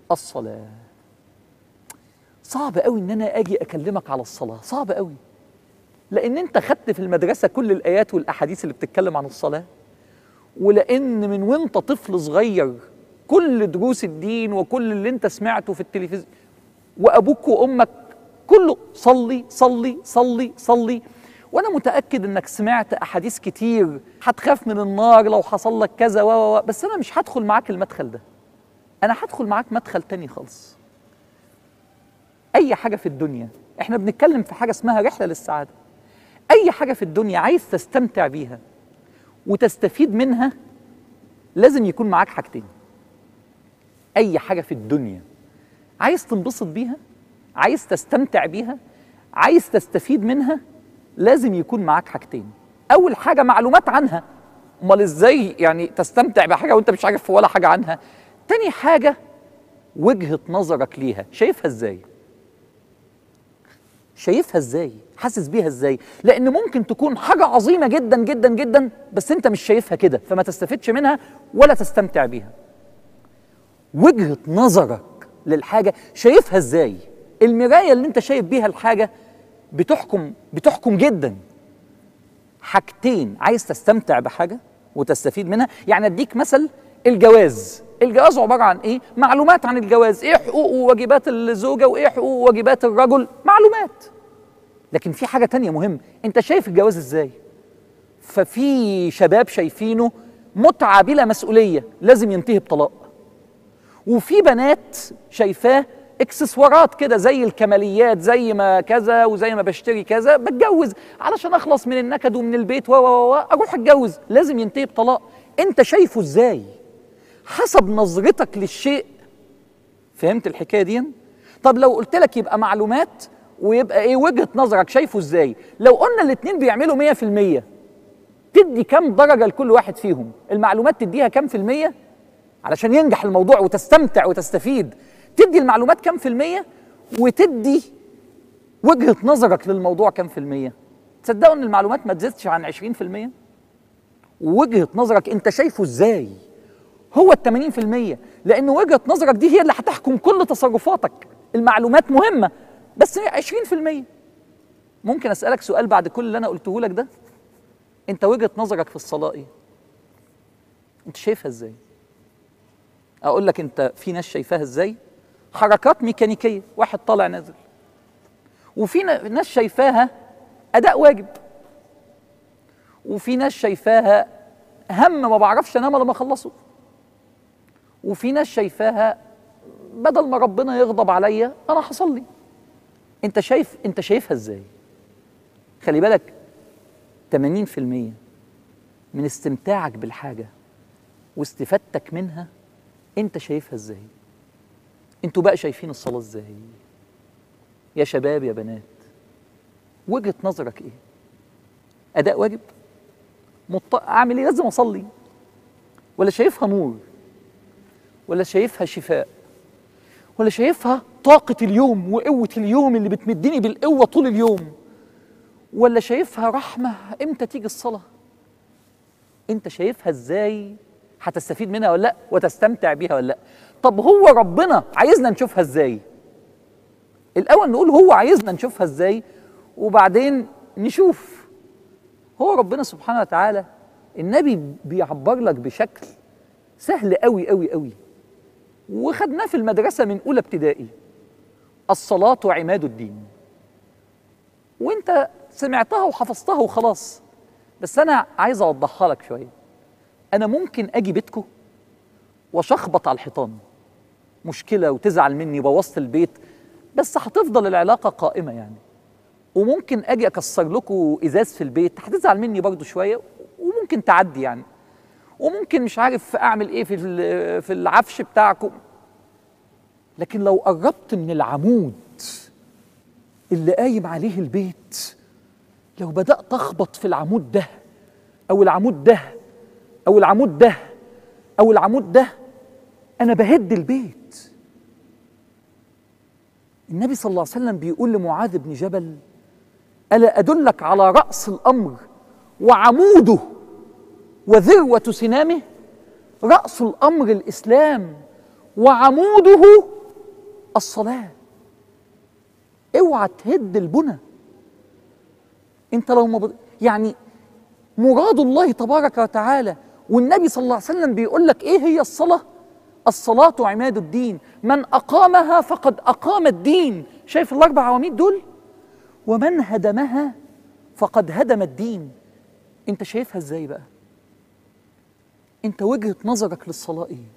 الصلاة صعب قوي ان انا اجي اكلمك على الصلاة صعب قوي لان انت خدت في المدرسة كل الايات والاحاديث اللي بتتكلم عن الصلاة ولان من وانت طفل صغير كل دروس الدين وكل اللي انت سمعته في التلفزيون وابوك وامك كله صلي صلي صلي صلي وانا متاكد انك سمعت احاديث كتير هتخاف من النار لو حصل لك كذا و و و، بس انا مش هدخل معاك المدخل ده انا هدخل معاك مدخل تاني خالص اي حاجه في الدنيا احنا بنتكلم في حاجه اسمها رحله للسعاده اي حاجه في الدنيا عايز تستمتع بيها وتستفيد منها لازم يكون معاك حاجتين اي حاجه في الدنيا عايز تنبسط بيها عايز تستمتع بيها عايز تستفيد منها لازم يكون معاك حاجتين اول حاجه معلومات عنها امال ازاي يعني تستمتع بحاجه وانت مش عارف ولا حاجه عنها تاني حاجه وجهه نظرك ليها شايفها ازاي شايفها ازاي حاسس بيها ازاي لان ممكن تكون حاجه عظيمه جدا جدا جدا بس انت مش شايفها كده فما تستفدش منها ولا تستمتع بيها وجهه نظرك للحاجه شايفها ازاي المرايه اللي انت شايف بيها الحاجه بتحكم بتحكم جدا حاجتين عايز تستمتع بحاجه وتستفيد منها يعني اديك مثل الجواز الجواز عباره عن ايه معلومات عن الجواز ايه حقوق وواجبات الزوجه وايه حقوق وواجبات الرجل معلومات لكن في حاجه تانية مهم انت شايف الجواز ازاي ففي شباب شايفينه متعه بلا مسؤوليه لازم ينتهي بطلاق وفي بنات شايفاه اكسسوارات كده زي الكماليات زي ما كذا وزي ما بشتري كذا بتجوز علشان اخلص من النكد ومن البيت و و و اروح اتجوز لازم ينتهي بطلاق انت شايفه ازاي حسب نظرتك للشيء فهمت الحكايه دي طب لو قلت لك يبقى معلومات ويبقى ايه وجهه نظرك شايفه ازاي لو قلنا الاثنين بيعملوا 100% تدي كام درجه لكل واحد فيهم المعلومات تديها كام في الميه علشان ينجح الموضوع وتستمتع وتستفيد تدي المعلومات كام في المية وتدي وجهة نظرك للموضوع كام في المية تصدقوا ان المعلومات ما تزيدش عن 20 في المية ووجهة نظرك انت شايفه ازاي هو ال 80% لان وجهة نظرك دي هي اللي هتحكم كل تصرفاتك المعلومات مهمة بس 20% ممكن اسألك سؤال بعد كل اللي انا قلته لك ده انت وجهة نظرك في الصلاة ايه انت شايفها ازاي اقول لك انت في ناس شايفاها ازاي حركات ميكانيكيه واحد طالع نازل وفي ناس شايفاها اداء واجب وفي ناس شايفاها هم ما بعرفش انام لما اخلصه وفي ناس شايفاها بدل ما ربنا يغضب عليا انا هصلي انت شايف انت شايفها ازاي خلي بالك 80% من استمتاعك بالحاجه واستفادتك منها انت شايفها ازاي انتوا بقى شايفين الصلاه ازاي يا شباب يا بنات وجهه نظرك ايه اداء واجب مط... اعمل ايه لازم اصلي ولا شايفها نور ولا شايفها شفاء ولا شايفها طاقة اليوم وقوة اليوم اللي بتمدني بالقوة طول اليوم ولا شايفها رحمة امتى تيجي الصلاة انت شايفها ازاي هتستفيد منها ولا لا وتستمتع بيها ولا لا طب هو ربنا عايزنا نشوفها ازاي الاول نقول هو عايزنا نشوفها ازاي وبعدين نشوف هو ربنا سبحانه وتعالى النبي بيعبر لك بشكل سهل قوي قوي قوي وخدناه في المدرسه من اولى ابتدائي الصلاه عماد الدين وانت سمعتها وحفظتها وخلاص بس انا عايز اوضحها لك شويه انا ممكن اجي بيتكم واشخبط على الحيطان مشكله وتزعل مني بوظت البيت بس هتفضل العلاقه قائمه يعني وممكن اجي اكسر لكم ازاز في البيت هتزعل مني برضو شويه وممكن تعدي يعني وممكن مش عارف اعمل ايه في في العفش بتاعكم لكن لو قربت من العمود اللي قايم عليه البيت لو بدات اخبط في العمود ده او العمود ده او العمود ده او العمود ده انا بهد البيت النبي صلى الله عليه وسلم بيقول لمعاذ بن جبل الا ادلك على راس الامر وعموده وذروه سنامه راس الامر الاسلام وعموده الصلاه اوعى تهد البنى انت لو مب... يعني مراد الله تبارك وتعالى والنبي صلى الله عليه وسلم بيقول لك ايه هي الصلاه الصلاه عماد الدين من اقامها فقد اقام الدين شايف الاربع عواميد دول ومن هدمها فقد هدم الدين انت شايفها ازاي بقى انت وجهه نظرك للصلاه ايه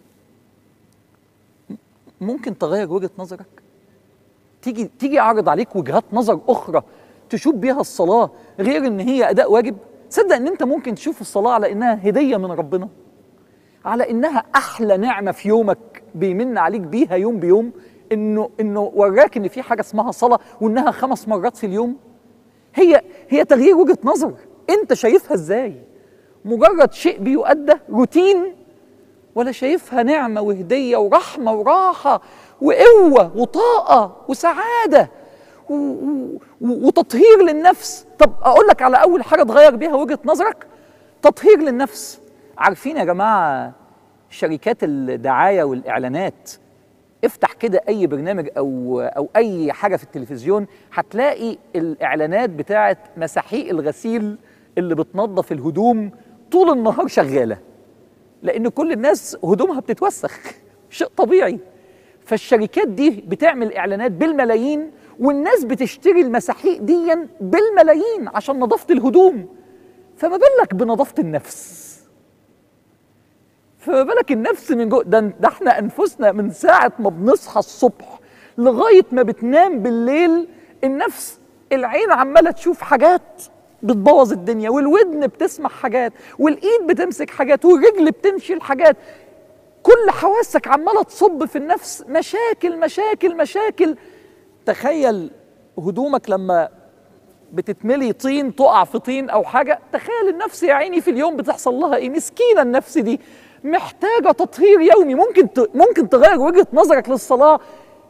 ممكن تغير وجهه نظرك تيجي تيجي اعرض عليك وجهات نظر اخرى تشوف بيها الصلاه غير ان هي اداء واجب صدق ان انت ممكن تشوف الصلاه على انها هديه من ربنا على انها احلى نعمه في يومك بيمن عليك بيها يوم بيوم انه انه وراك ان في حاجه اسمها صلاه وانها خمس مرات في اليوم هي هي تغيير وجهه نظر انت شايفها ازاي مجرد شيء بيؤدى روتين ولا شايفها نعمه وهديه ورحمه وراحه وقوه وطاقه وسعاده و- و- وتطهير للنفس طب اقول لك على اول حاجه تغير بيها وجهه نظرك تطهير للنفس عارفين يا جماعه شركات الدعايه والاعلانات افتح كده اي برنامج او او اي حاجه في التلفزيون هتلاقي الاعلانات بتاعه مساحيق الغسيل اللي بتنظف الهدوم طول النهار شغاله لان كل الناس هدومها بتتوسخ شيء طبيعي فالشركات دي بتعمل اعلانات بالملايين والناس بتشتري المساحيق دي بالملايين عشان نظافه الهدوم فما بالك بنظافه النفس فما بالك النفس من جوه ده, ده احنا انفسنا من ساعه ما بنصحى الصبح لغايه ما بتنام بالليل النفس العين عماله تشوف حاجات بتبوظ الدنيا والودن بتسمع حاجات والايد بتمسك حاجات والرجل بتمشي الحاجات كل حواسك عماله تصب في النفس مشاكل مشاكل مشاكل تخيل هدومك لما بتتملي طين تقع في طين او حاجه تخيل النفس يا عيني في اليوم بتحصل لها ايه مسكينه النفس دي محتاجه تطهير يومي ممكن ت... ممكن تغير وجهه نظرك للصلاه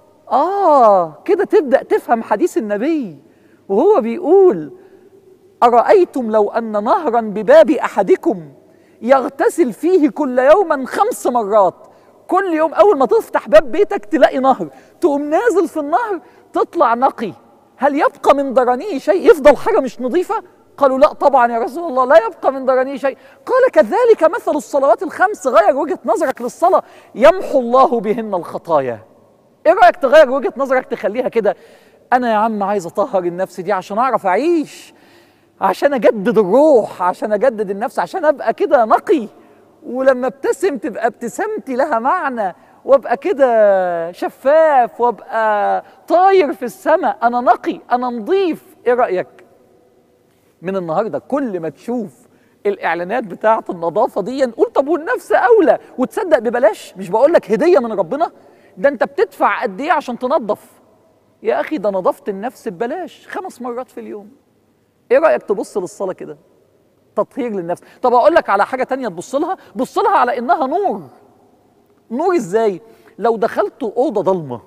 اه كده تبدا تفهم حديث النبي وهو بيقول ارايتم لو ان نهرا بباب احدكم يغتسل فيه كل يوما خمس مرات كل يوم اول ما تفتح باب بيتك تلاقي نهر تقوم نازل في النهر تطلع نقي هل يبقى من درنيه شيء يفضل حاجه مش نظيفه قالوا لا طبعا يا رسول الله لا يبقى من درنيه شيء قال كذلك مثل الصلوات الخمس غير وجهه نظرك للصلاه يمحو الله بهن الخطايا ايه رايك تغير وجهه نظرك تخليها كده انا يا عم عايز اطهر النفس دي عشان اعرف اعيش عشان اجدد الروح عشان اجدد النفس عشان ابقى كده نقي ولما ابتسم تبقى ابتسامتي لها معنى وابقى كده شفاف وابقى طاير في السماء انا نقي انا نظيف ايه رايك من النهارده كل ما تشوف الاعلانات بتاعه النظافه دي نقول طب والنفس اولى وتصدق ببلاش مش بقول لك هديه من ربنا ده انت بتدفع قد ايه عشان تنظف يا اخي ده نظافه النفس ببلاش خمس مرات في اليوم ايه رايك تبص للصلاه كده تطهير للنفس طب اقول لك على حاجه تانية تبص لها بص لها على انها نور نور ازاي لو دخلت اوضه ضلمه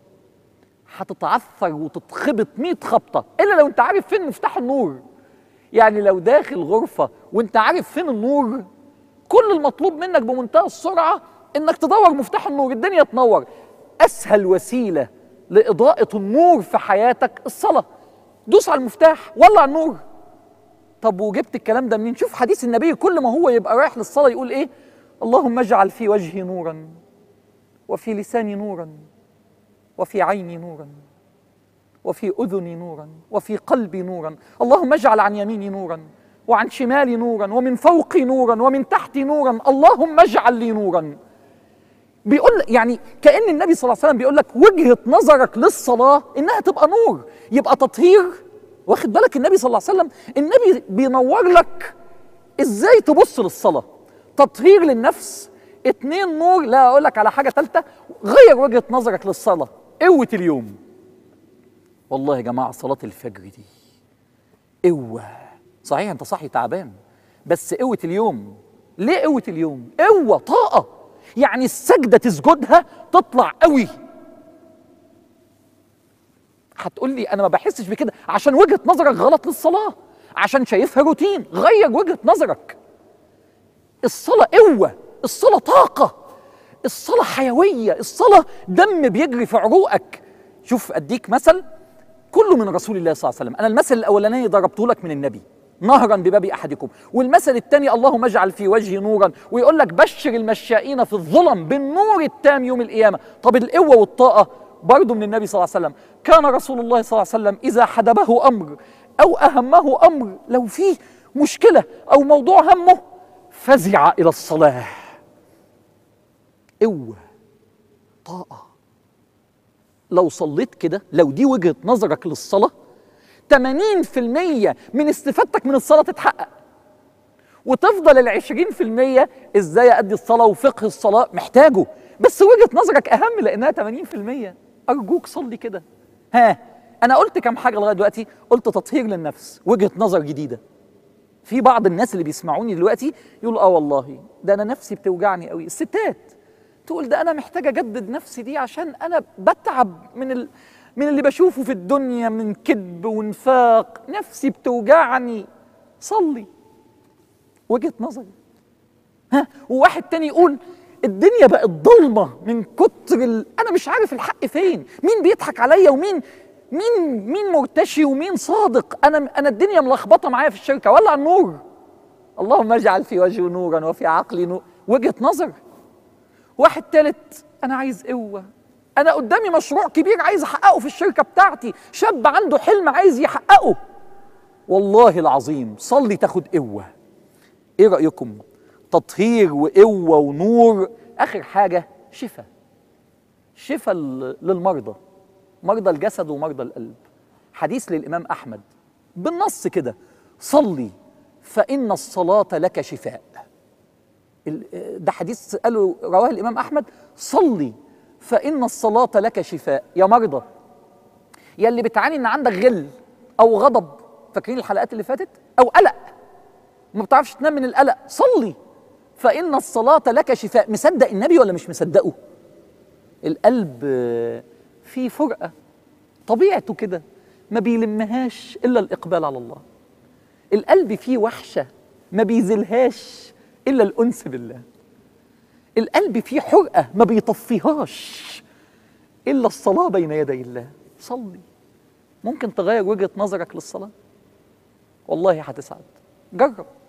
هتتعثر وتتخبط 100 خبطه الا لو انت عارف فين مفتاح النور يعني لو داخل غرفه وانت عارف فين النور كل المطلوب منك بمنتهى السرعه انك تدور مفتاح النور الدنيا تنور اسهل وسيله لاضاءه النور في حياتك الصلاه دوس على المفتاح ولع النور طب وجبت الكلام ده منين شوف حديث النبي كل ما هو يبقى رايح للصلاه يقول ايه اللهم اجعل في وجهي نورا وفي لساني نورا وفي عيني نورا وفي اذني نورا وفي قلبي نورا اللهم اجعل عن يميني نورا وعن شمالي نورا ومن فوقي نورا ومن تحتي نورا اللهم اجعل لي نورا بيقول يعني كان النبي صلى الله عليه وسلم بيقول لك وجهه نظرك للصلاه انها تبقى نور يبقى تطهير واخد بالك النبي صلى الله عليه وسلم النبي بينور لك ازاي تبص للصلاه تطهير للنفس اتنين نور لا اقول لك على حاجه ثالثه غير وجهه نظرك للصلاه قوه اليوم والله يا جماعه صلاه الفجر دي قوه صحيح انت صاحي تعبان بس قوه اليوم ليه قوه اليوم قوه طاقه يعني السجده تسجدها تطلع قوي هتقول لي انا ما بحسش بكده عشان وجهه نظرك غلط للصلاه عشان شايفها روتين غير وجهه نظرك الصلاه قوه الصلاه طاقه الصلاة حيوية الصلاة دم بيجري في عروقك شوف أديك مثل كله من رسول الله صلى الله عليه وسلم أنا المثل الأولاني ضربته لك من النبي نهرا بباب أحدكم والمثل الثاني اللهم اجعل في وجهي نورا ويقول لك بشر المشائين في الظلم بالنور التام يوم القيامة طب القوة والطاقة برضه من النبي صلى الله عليه وسلم كان رسول الله صلى الله عليه وسلم إذا حدبه أمر أو أهمه أمر لو فيه مشكلة أو موضوع همه فزع إلى الصلاة قوة طاقة لو صليت كده لو دي وجهة نظرك للصلاة 80% من استفادتك من الصلاة تتحقق وتفضل ال 20% ازاي ادي الصلاة وفقه الصلاة محتاجه بس وجهة نظرك اهم لانها 80% ارجوك صلي كده ها انا قلت كم حاجة لغاية دلوقتي قلت تطهير للنفس وجهة نظر جديدة في بعض الناس اللي بيسمعوني دلوقتي يقول اه والله ده انا نفسي بتوجعني قوي الستات تقول ده انا محتاجه اجدد نفسي دي عشان انا بتعب من ال... من اللي بشوفه في الدنيا من كذب ونفاق نفسي بتوجعني صلي وجهه نظري ها وواحد تاني يقول الدنيا بقت ضلمه من كتر ال... انا مش عارف الحق فين مين بيضحك عليا ومين مين مين مرتشي ومين صادق انا انا الدنيا ملخبطه معايا في الشركه ولع النور اللهم اجعل في وجهي نورا وفي عقلي نور وجهه نظر واحد تالت انا عايز قوه انا قدامي مشروع كبير عايز احققه في الشركه بتاعتي شاب عنده حلم عايز يحققه والله العظيم صلي تاخد قوه ايه رايكم تطهير وقوه ونور اخر حاجه شفاء شفاء للمرضى مرضى الجسد ومرضى القلب حديث للامام احمد بالنص كده صلي فان الصلاه لك شفاء ده حديث قاله رواه الامام احمد صلي فان الصلاه لك شفاء يا مرضى يا اللي بتعاني ان عندك غل او غضب فاكرين الحلقات اللي فاتت او قلق ما بتعرفش تنام من القلق صلي فان الصلاه لك شفاء مصدق النبي ولا مش مصدقه القلب فيه فرقه طبيعته كده ما بيلمهاش الا الاقبال على الله القلب فيه وحشه ما بيزلهاش الا الانس بالله القلب فيه حرقه ما بيطفيهاش الا الصلاه بين يدي الله صلي ممكن تغير وجهه نظرك للصلاه والله هتسعد جرب